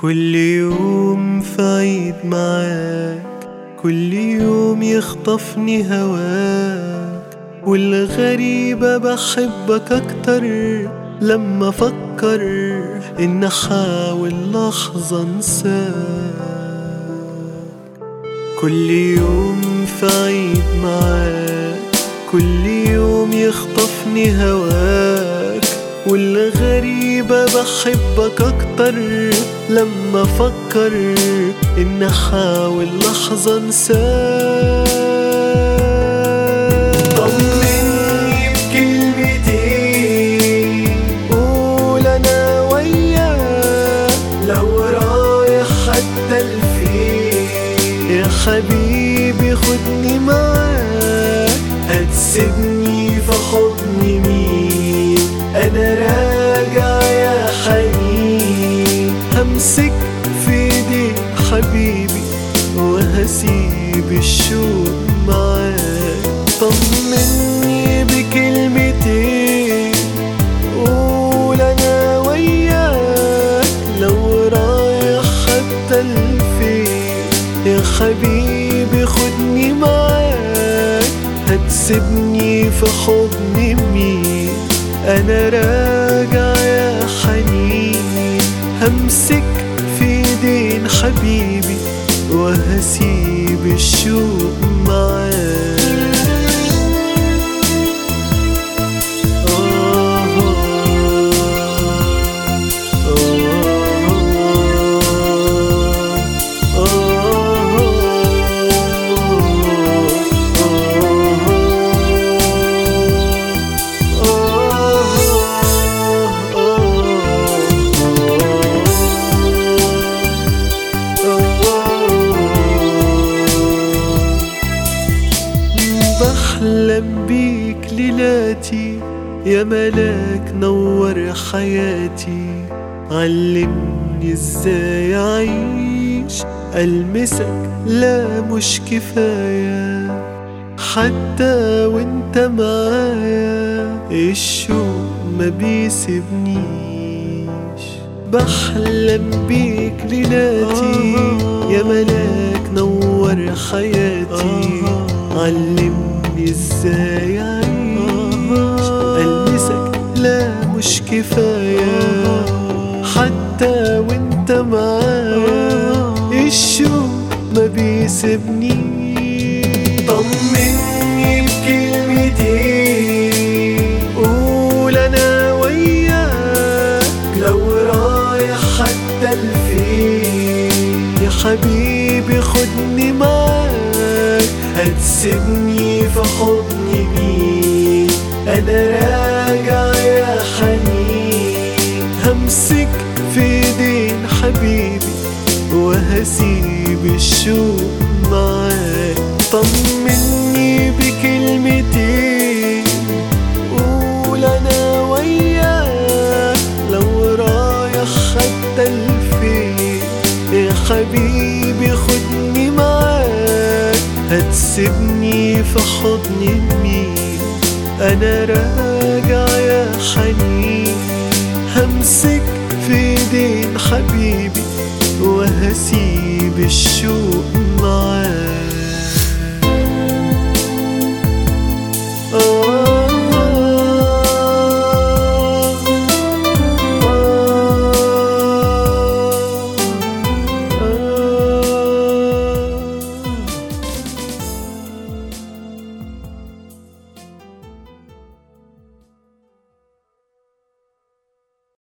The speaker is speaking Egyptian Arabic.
كل يوم في عيد معاك كل يوم يخطفني هواك والغريبة بحبك أكتر لما أفكر إن أحاول لحظة أنساك كل يوم في عيد معاك كل يوم يخطفني هواك والغريبة بحبك أكتر لما أفكر إن أحاول لحظة أنساك طمني بكلمتين قول أنا وياك لو رايح حتى الفين يا حبيبي خدني معاك هتسيبني في حضن مين انا راجع يا حنين همسك في ايديك حبيبي وهسيب الشوق معاك طمني بكلمتين قول انا وياك لو رايح حتى الفين يا حبيبي خدني معاك هتسيبني في حضن مين انا راجع يا حنين همسك في ايدين حبيبي وهسيب الشوق معاك بحلم بيك ليلاتي يا ملاك نور حياتي علمني ازاي اعيش المسك لا مش كفايه حتى وانت معايا الشوق ما بيسيبنيش بحلم بيك ليلاتي يا ملاك نور حياتي علمني ازاي اعيش المسك لا مش كفايه حتى وانت معايا الشوق ما بيسيبنيش طمني بكلمتين قول انا وياك لو رايح حتى الفين يا حبيبي خدني معاك هتسيبني في حضن مين انا راجع يا حنين همسك في ايدين حبيبي وهسيب الشوق معاك طمني بكلمتين قول انا وياك لو رايح حتى الفين يا حبيبي خدني معاك هتسيبني في حضن مين انا راجع يا حنين همسك في ايدين حبيبي وهسيب الشوق